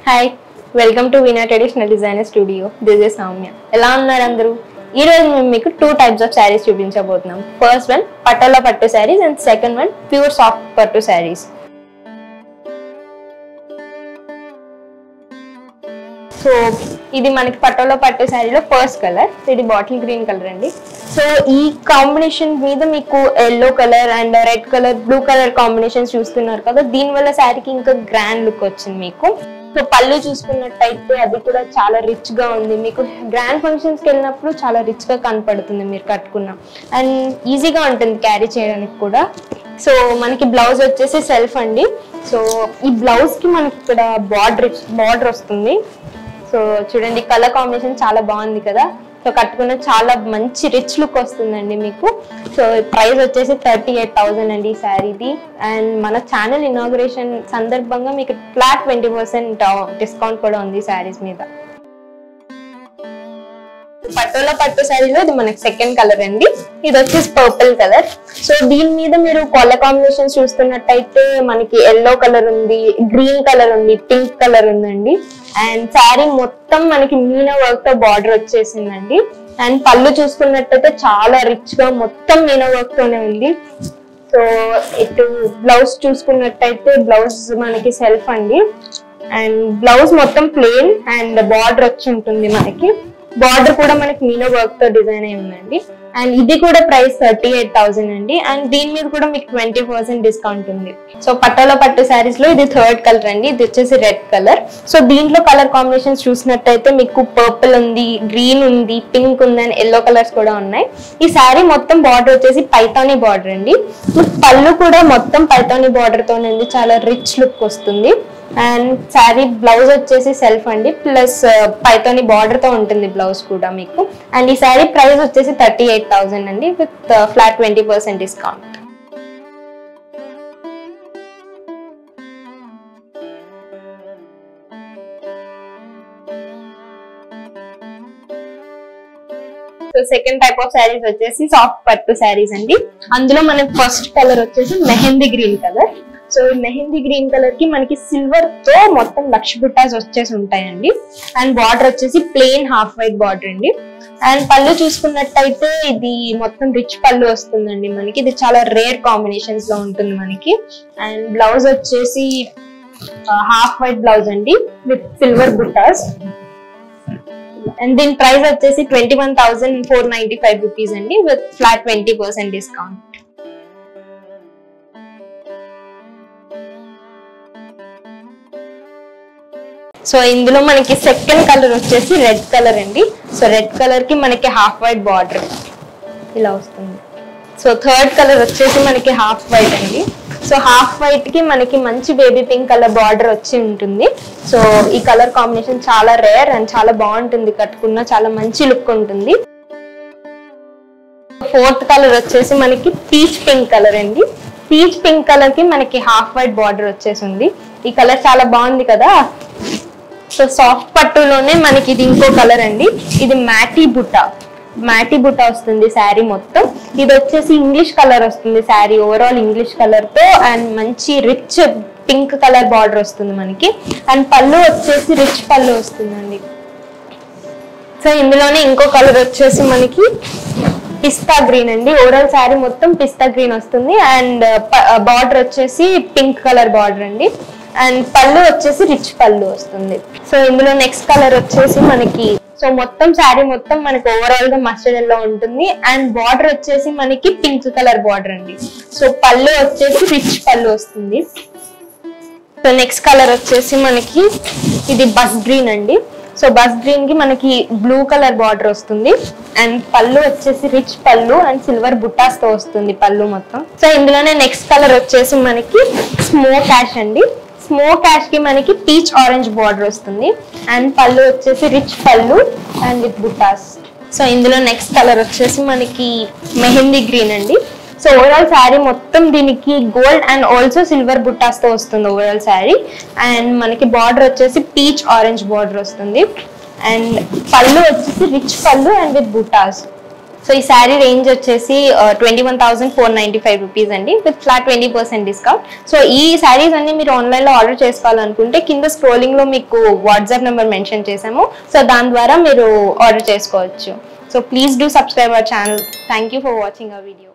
hi welcome to Veena traditional designer studio this is Soumya ఎలా ఉన్నారు అందరూ ఈ రోజు మేము మీకు టూ టైప్స్ ఆఫ్ శారీస్ చూపించబోతున్నాం first one Patola pattu saris and second one pure soft pattu saris so ఇది మనకి పటోలా పట్టు శారీలో ఫస్ట్ కలర్ ఇది బాటిల్ గ్రీన్ కలర్ అండి సో ఈ కాంబినేషన్ మీద మీకు yellow colour and red colour blue colour combinations చూస్తున్నారు కదా దీని వల్ల శారీకి ఇంకా గ్రాండ్ లుక్ వచ్చింది మీకు సో పళ్ళు చూసుకున్నట్టయితే అది కూడా చాలా రిచ్ గా ఉంది మీకు గ్రాండ్ ఫంక్షన్స్ కి వెళ్ళినప్పుడు చాలా రిచ్ గా కనపడుతుంది మీరు కట్టుకున్న అండ్ ఈజీగా ఉంటుంది క్యారీ చేయడానికి కూడా సో మనకి బ్లౌజ్ వచ్చేసి సెల్ఫ్ అండి సో ఈ బ్లౌజ్ కి మనకి ఇక్కడ బార్డర్ బార్డర్ వస్తుంది సో చూడండి కలర్ కాంబినేషన్ చాలా బాగుంది కదా సో కట్టుకున్న చాలా మంచి రిచ్ లుక్ వస్తుందండి మీకు సో ప్రైస్ వచ్చేసి థర్టీ ఎయిట్ థౌసండ్ అండి ఈ శారీది అండ్ మన ఛానల్ ఇనాగ్రేషన్ సందర్భంగా మీకు ఫ్లాట్ ట్వంటీ పర్సెంట్ డిస్కౌంట్ కూడా ఉంది శారీస్ మీద పట్టులో పట్టు శారీలో ఇది మనకి సెకండ్ కలర్ అండి ఇది వచ్చేసి పర్పుల్ కలర్ సో దీని మీద మీరు కలర్ కాంబినేషన్ చూస్తున్నట్టయితే మనకి ఎల్లో కలర్ ఉంది గ్రీన్ కలర్ ఉంది పింక్ కలర్ ఉందండి అండ్ శారీ మొత్తం మనకి మీనా వర్క్ తో బార్డర్ వచ్చేసిందండి అండ్ పళ్ళు చూసుకున్నట్టయితే చాలా రిచ్ గా మొత్తం మీనా వర్క్ తోనే ఉంది సో ఇటు బ్లౌజ్ చూసుకున్నట్టయితే బ్లౌజ్ మనకి సెల్ఫ్ అండి అండ్ బ్లౌజ్ మొత్తం ప్లెయిన్ అండ్ బార్డర్ వచ్చి ఉంటుంది మనకి బార్డర్ కూడా మనకి మీనో వర్క్ తో డిజైన్ అయి ఉందండి అండ్ ఇది కూడా ప్రైస్ థర్టీ ఎయిట్ థౌసండ్ అండి అండ్ దీని మీద కూడా మీకు ట్వంటీ పర్సెంట్ డిస్కౌంట్ ఉంది సో పట్టోలో పట్టు శారీస్ లో ఇది థర్డ్ కలర్ అండి ఇది వచ్చేసి రెడ్ కలర్ సో దీంట్లో కలర్ కాంబినేషన్స్ చూసినట్టయితే మీకు పర్పుల్ ఉంది గ్రీన్ ఉంది పింక్ ఉంది అండ్ ఎల్లో కలర్స్ కూడా ఉన్నాయి ఈ శారీ మొత్తం బార్డర్ వచ్చేసి పైతానీ బార్డర్ అండి పళ్ళు కూడా మొత్తం పైతానీ బార్డర్ తోనే ఉంది చాలా రిచ్ లుక్ వస్తుంది అండ్ శారీ బ్లౌజ్ వచ్చేసి సెల్ఫ్ అండి ప్లస్ పైతోని బార్డర్ తో ఉంటుంది బ్లౌజ్ కూడా మీకు అండ్ ఈ శారీ ప్రైస్ వచ్చేసి థర్టీ ఎయిట్ థౌసండ్ అండి with flat twenty percent discount so second type of saris వచ్చేసి సాఫ్ట్ పట్టు శారీస్ అండి అందులో మనకి ఫస్ట్ కలర్ వచ్చేసి మెహందీ గ్రీన్ కలర్ సో ఈ మెహందీ గ్రీన్ కలర్ కి మనకి సిల్వర్ తో మొత్తం లక్ష బుట్టాస్ వచ్చేసి ఉంటాయండి అండ్ బార్డర్ వచ్చేసి ప్లెయిన్ హాఫ్ వైట్ బార్డర్ అండి అండ్ పళ్ళు చూసుకున్నట్టయితే ఇది మొత్తం రిచ్ పళ్ళు వస్తుందండి మనకి ఇది చాలా రేర్ కాంబినేషన్స్ లో ఉంటుంది మనకి అండ్ బ్లౌజ్ వచ్చేసి హాఫ్ వైట్ బ్లౌజ్ అండి విత్ సిల్వర్ బుట్టాస్ అండ్ దీని ప్రైస్ వచ్చేసి twenty one thousand four ninety five rupees అండి with flat twenty percent discount so ఇందులో మనకి సెకండ్ కలర్ వచ్చేసి రెడ్ కలర్ అండి సో రెడ్ కలర్ కి మనకి హాఫ్ వైట్ బార్డర్ ఇలా వస్తుంది సో థర్డ్ కలర్ వచ్చేసి మనకి హాఫ్ వైట్ అండి సో హాఫ్ వైట్ కి మనకి మంచి బేబీ పింక్ కలర్ బార్డర్ వచ్చి ఉంటుంది సో ఈ కలర్ కాంబినేషన్ చాలా రేర్ అండ్ చాలా బాగుంటుంది కట్టుకున్న చాలా మంచి లుక్ ఉంటుంది ఫోర్త్ కలర్ వచ్చేసి మనకి పీచ్ పింక్ కలర్ అండి పీచ్ పింక్ కలర్ కి మనకి హాఫ్ వైట్ బార్డర్ వచ్చేసింది ఈ కలర్ చాలా బాగుంది కదా సో సాఫ్ట్ పట్టులోనే మనకి ఇది ఇంకో కలర్ అండి ఇది మ్యాటీ బుట్ట మ్యాటీ బుట్ట వస్తుంది శారీ మొత్తం ఇది వచ్చేసి ఇంగ్లీష్ కలర్ వస్తుంది శారీ ఓవరాల్ ఇంగ్లీష్ కలర్ తో అండ్ మంచి రిచ్ పింక్ కలర్ బార్డర్ వస్తుంది మనకి అండ్ పళ్ళు వచ్చేసి రిచ్ పళ్ళు వస్తుందండి సో ఇందులోనే ఇంకో కలర్ వచ్చేసి మనకి పిస్తా గ్రీన్ అండి ఓవరాల్ శారీ మొత్తం పిస్తా గ్రీన్ వస్తుంది అండ్ బార్డర్ వచ్చేసి పింక్ కలర్ బార్డర్ అండి అండ్ పళ్ళు వచ్చేసి రిచ్ పళ్ళు వస్తుంది సో ఇందులో నెక్స్ట్ కలర్ వచ్చేసి మనకి సో మొత్తం శారీ మొత్తం మనకి ఓవరాల్ గా మస్టర్డ్ ఎల్లో ఉంటుంది అండ్ బార్డర్ వచ్చేసి మనకి పింక్ కలర్ బార్డర్ అండి సో పళ్ళు వచ్చేసి రిచ్ పళ్ళు వస్తుంది సో నెక్స్ట్ కలర్ వచ్చేసి మనకి ఇది బస్ గ్రీన్ అండి సో బస్ గ్రీన్ కి మనకి బ్లూ కలర్ బార్డర్ వస్తుంది అండ్ పళ్ళు వచ్చేసి రిచ్ పళ్ళు అండ్ సిల్వర్ బుట్టాస్ తో వస్తుంది పళ్ళు మొత్తం సో ఇందులోనే నెక్స్ట్ కలర్ వచ్చేసి మనకి స్మోక్ యాష్ అండి స్మోక్ యాష్ కి మనకి పీచ్ ఆరెంజ్ బార్డర్ వస్తుంది అండ్ పళ్ళు వచ్చేసి రిచ్ పళ్ళు అండ్ విత్ బుట్టాస్ సో ఇందులో నెక్స్ట్ కలర్ వచ్చేసి మనకి మెహందీ గ్రీన్ అండి సో ఓవరాల్ శారీ మొత్తం దీనికి gold and also silver buttas తో వస్తుంది ఓవరాల్ శారీ అండ్ మనకి బార్డర్ వచ్చేసి పీచ్ ఆరెంజ్ బార్డర్ వస్తుంది అండ్ పళ్ళు వచ్చేసి రిచ్ పళ్ళు అండ్ విత్ బుటాస్ సో ఈ శారీ రేంజ్ వచ్చేసి twenty one thousand four ninety five rupees అండి with flat twenty percent discount so ఈ శారీస్ అన్ని మీరు ఆన్లైన్లో ఆర్డర్ చేసుకోవాలనుకుంటే కింద స్క్రోలింగ్లో మీకు వాట్సాప్ నెంబర్ మెన్షన్ చేసాము సో దాని ద్వారా మీరు ఆర్డర్ చేసుకోవచ్చు so please do subscribe our channel thank you for watching our video